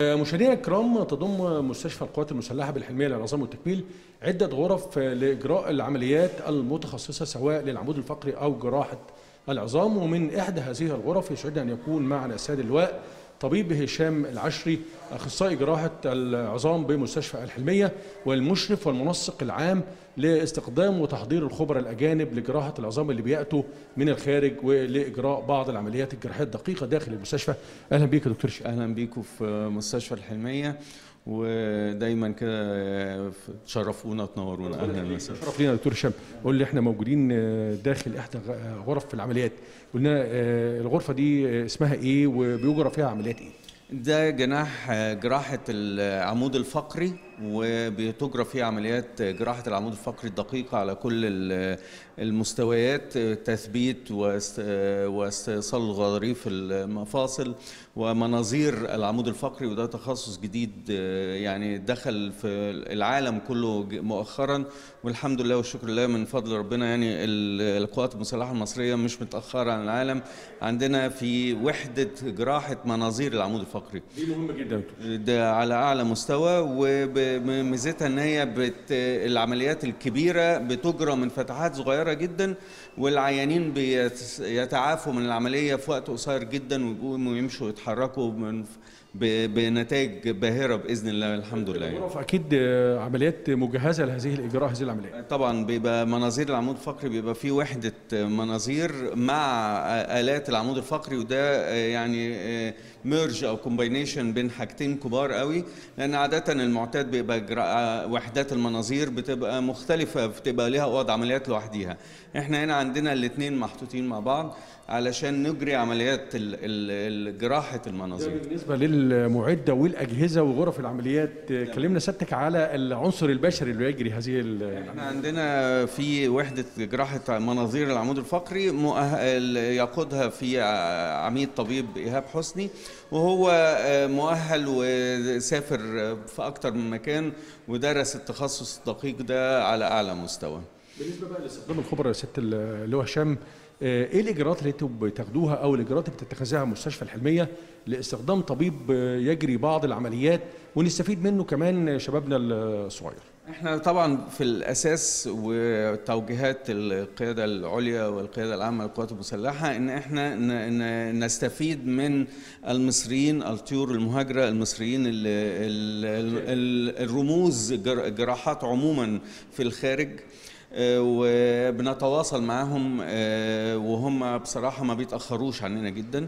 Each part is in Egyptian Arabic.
مشاهدينا الكرام تضم مستشفى القوات المسلحه بالحلميه للعظام والتكميل عده غرف لاجراء العمليات المتخصصه سواء للعمود الفقري او جراحه العظام ومن احدى هذه الغرف يسعدنا ان يكون معنا السيد اللواء طبيب هشام العشري اخصائي جراحه العظام بمستشفى الحلميه والمشرف والمنسق العام لاستخدام وتحضير الخبراء الاجانب لجراحه العظام اللي بياتوا من الخارج ولاجراء بعض العمليات الجراحيه الدقيقه داخل المستشفى اهلا بيك يا دكتور هشام اهلا بيكم في مستشفى الحلميه ودايما كده تشرفونا وتنورونا اهلا وسهلا شرف لينا يا دكتور هشام قول لي احنا موجودين داخل احدى غرف في العمليات قلنا الغرفه دي اسمها ايه وبيجرى فيها عمليات ايه ده جناح جراحة العمود الفقري وبتجرى فيه عمليات جراحة العمود الفقري الدقيقة على كل المستويات تثبيت واستئصال الغضاريف المفاصل ومناظير العمود الفقري وده تخصص جديد يعني دخل في العالم كله مؤخرا والحمد لله والشكر لله من فضل ربنا يعني القوات المسلحة المصرية مش متأخرة عن العالم عندنا في وحدة جراحة مناظير العمود الفقري دي مهمة جدا ده على أعلى مستوى وميزتها ان هي بت العمليات الكبيره بتجرى من فتحات صغيره جدا والعيانين بيتعافوا من العمليه في وقت قصير جدا ويقوموا يمشوا ويتحركوا من بنتائج باهره باذن الله الحمد لله يعني. اكيد عمليات مجهزه لهذه الاجراء هذه العمليات طبعا بيبقى مناظير العمود الفقري بيبقى فيه وحده مناظير مع الات العمود الفقري وده يعني ميرج او كومباينيشن بين حاجتين كبار قوي لان عاده المعتاد بيبقى وحدات المناظير بتبقى مختلفه بتبقى ليها اوض عمليات لوحديها احنا هنا عندنا الاثنين محطوطين مع بعض علشان نجري عمليات جراحه المناظير بالنسبه للمعده والاجهزه وغرف العمليات كلمنا سيادتك على العنصر البشري اللي يجري هذه احنا عندنا في وحده جراحه مناظير العمود الفقري مؤهل يقودها في عميد طبيب ايهاب حسني وهو مؤهل وسافر في اكتر من مكان ودرس التخصص الدقيق ده على اعلى مستوى بالنسبه بقى لاستخدام الخبراء يا سياده اللي هو هشام ايه الاجراءات اللي انتم بتاخدوها او الاجراءات اللي بتتخذها مستشفى الحلميه لاستخدام طبيب يجري بعض العمليات ونستفيد منه كمان شبابنا الصغير احنا طبعا في الاساس وتوجيهات القياده العليا والقياده العامه للقوات المسلحه ان احنا نستفيد من المصريين الطيور المهاجره المصريين ال ال الرموز جراحات عموما في الخارج وبنتواصل معاهم وهم بصراحة ما بيتأخروش عننا جدا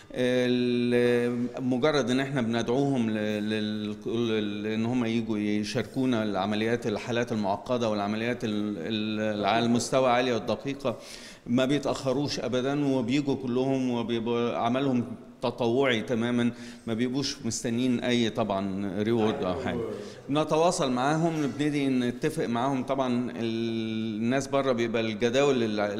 مجرد ان احنا بندعوهم ان هم يجوا يشاركونا العمليات الحالات المعقده والعمليات على المستوى عاليه والدقيقه ما بيتاخروش ابدا وبيجوا كلهم وبيبقى عملهم تطوعي تماما ما بيبقوش مستنيين اي طبعا ريورد او حاجه نتواصل معاهم نبتدي نتفق معاهم طبعا الناس بره بيبقى الجداول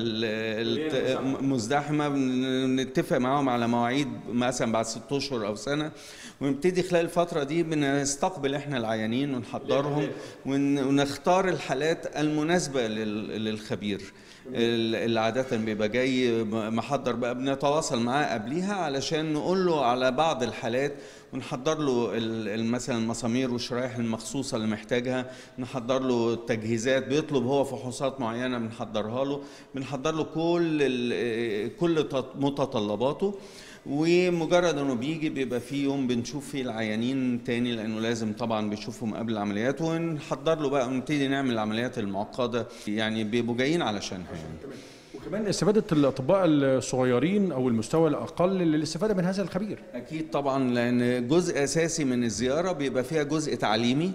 مزدحمه نتفق معاهم على مواعيد مثلا بعد ست اشهر او سنه ونبتدي خلال الفتره دي بنستقبل احنا العيانين ونحضرهم ونختار الحالات المناسبه للخبير اللي عادة بيبقى جاي محضر بقى بنتواصل معاه قبليها علشان نقول له على بعض الحالات ونحضر له مثلا المسامير والشرايح المخصوصة اللي محتاجها نحضر له التجهيزات بيطلب هو فحوصات معينة بنحضرها له بنحضر له كل كل متطلباته ومجرد انه بيجي بيبقى في يوم بنشوف فيه العيانين تاني لانه لازم طبعا بنشوفهم قبل العمليات ونحضر له بقى ونبتدي نعمل العمليات المعقده يعني بيبقوا جايين علشانها يعني. وكمان استفادة الأطباء الصغيرين أو المستوى الأقل للاستفادة من هذا الخبير أكيد طبعا لأن جزء أساسي من الزيارة بيبقى فيها جزء تعليمي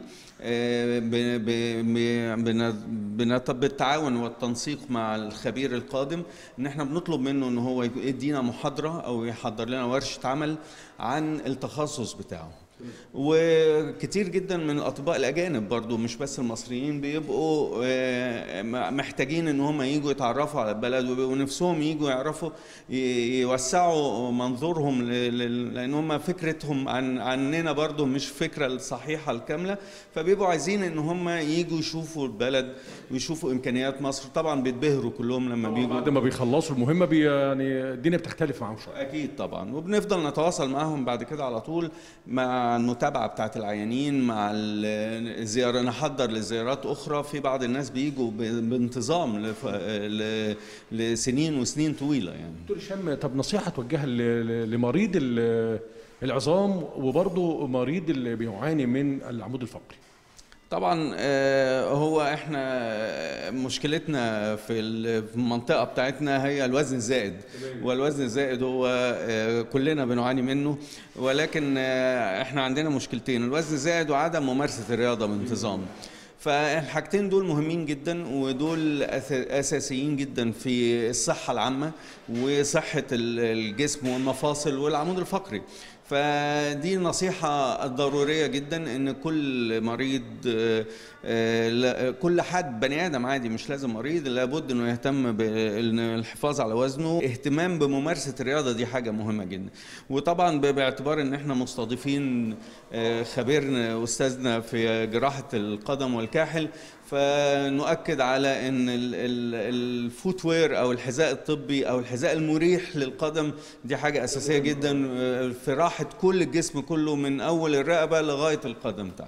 بالتعاون والتنسيق مع الخبير القادم ان احنا بنطلب منه ان هو يدينا محاضره او يحضر لنا ورشه عمل عن التخصص بتاعه وكتير جدا من الاطباء الاجانب برضو مش بس المصريين بيبقوا محتاجين ان هم يجوا يتعرفوا على البلد وبيبقوا نفسهم يجوا يعرفوا يوسعوا منظورهم لان هم فكرتهم عن عننا برضو مش فكره الصحيحه الكامله فبيبقوا عايزين ان هم يجوا يشوفوا البلد ويشوفوا امكانيات مصر طبعا بيتبهروا كلهم لما بيجوا بعد ما بيخلصوا المهمه بي يعني الدنيا بتختلف معاهم شويه اكيد طبعا وبنفضل نتواصل معاهم بعد كده على طول مع مع المتابعه بتاعت العيانين مع ال- الزياره نحضر لزيارات اخرى في بعض الناس بيجوا ب- بانتظام لف- ل- لسنين وسنين طويله يعني دكتور هشام طب نصيحه توجهها ل- ل- لمريض ال- العظام وبرضه مريض اللي بيعاني من العمود الفقري طبعا آه، هو احنا مشكلتنا في ال- في المنطقه بتاعتنا هي الوزن الزائد والوزن الزائد هو آه، كلنا بنعاني منه ولكن آه، احنا عندنا مشكلتين الوزن الزائد وعدم ممارسه الرياضه بانتظام فالحاجتين دول مهمين جدا ودول أث- اساسيين جدا في الصحه العامه وصحه ال- الجسم والمفاصل والعمود الفقري فدي النصيحة الضرورية جدا ان كل مريض آه، آه، لا- كل حد بني ادم عادي مش لازم مريض لابد انه يهتم بالحفاظ على وزنه اهتمام بممارسة الرياضة دي حاجة مهمة جدا وطبعا ب- باعتبار ان احنا مستضيفين آه، خبيرنا استاذنا في جراحة القدم والكاحل فنؤكد على ان الفوت وير او الحذاء الطبي او الحذاء المريح للقدم دي حاجه اساسيه جدا آه، في راحه كل الجسم كله من اول الرقبه لغايه القدم تحت